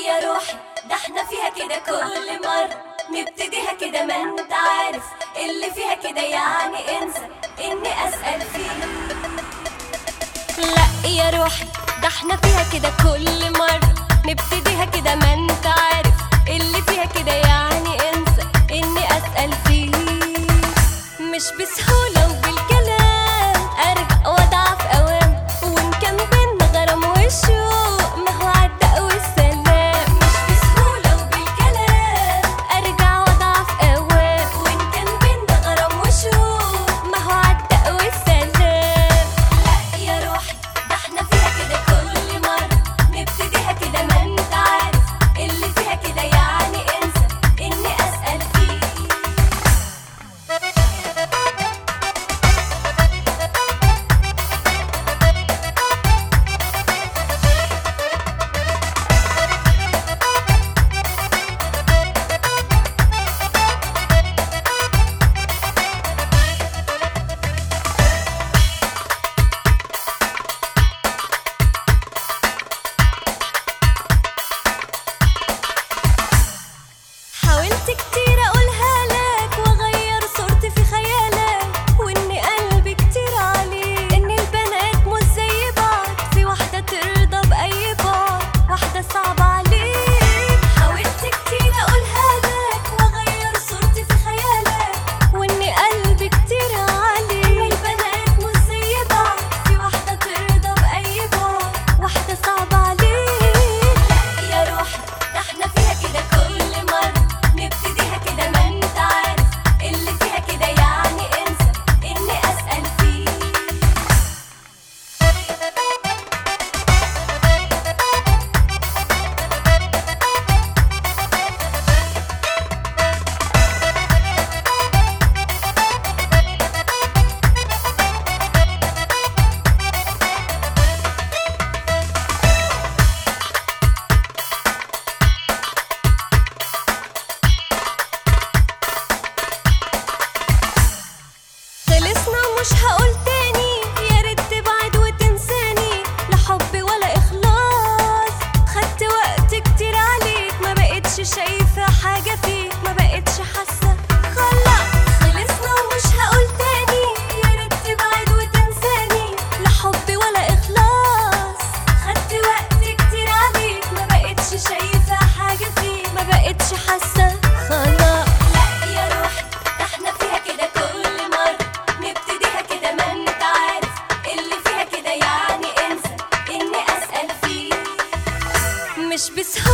يا روحي ده احنا فيها كده كل مرة نبتديها كده ما انت عارف اللي فيها كده يعني انسى اني اسأل فيه لا يا روحي ده احنا فيها كده كل مرة نبتديها كده ما انت عارف اللي فيها كده يعني انسى اني اسأل فيه مش بسهولة وبالكلام ارجع واضعف اوام وان كان بينا غرام وشوق ما هو عدى والسلام مش بسهولة وبالكلام ارجع واضعف اوام وان كان بينا غرام وشوق ما هو عدى والسلام لا يا روحي ده احنا فيها كده كل مرة نبتديها كده ما انت عارف اللي فيها كده يعني انسى اني اسأل فيه حاولت كتير اقولها لك واغير صورتي في خيالك وان قلبي كتير عليك ان البنات مش زي بعض في واحده ترضى باي بعض واحده صعبه عليك حاولت كتير اقولها لك واغير صورتي في خيالك وان قلبي كتير عليك ان البنات مش زي بعض في واحده ترضى باي بعض واحده صعبه عليك لا يا روحي ده احنا فيها كده كل مرة نبتديها كده ما انت عارف اللي فيها كده يعني انسى اني اسأل فيه خلصنا مش هقول تاني يا ريت تبعد وتنساني لا حب ولا اخلاص خدت وقت كتير عليك ما بقتش شايفه حاجه فيك ما بقتش حاسه خلاص خلصنا ومش هقول تاني يا ريت تبعد وتنساني لا حب ولا اخلاص خدت وقت كتير عليك ما بقتش شايفه حاجه فيك ما بقتش حاسه خلاص لا يا روحي ده احنا فيها كده كل مرة نبتديها كده ما انت عارف اللي فيها كده يعني انسى اني اسأل فيه مش بسهولة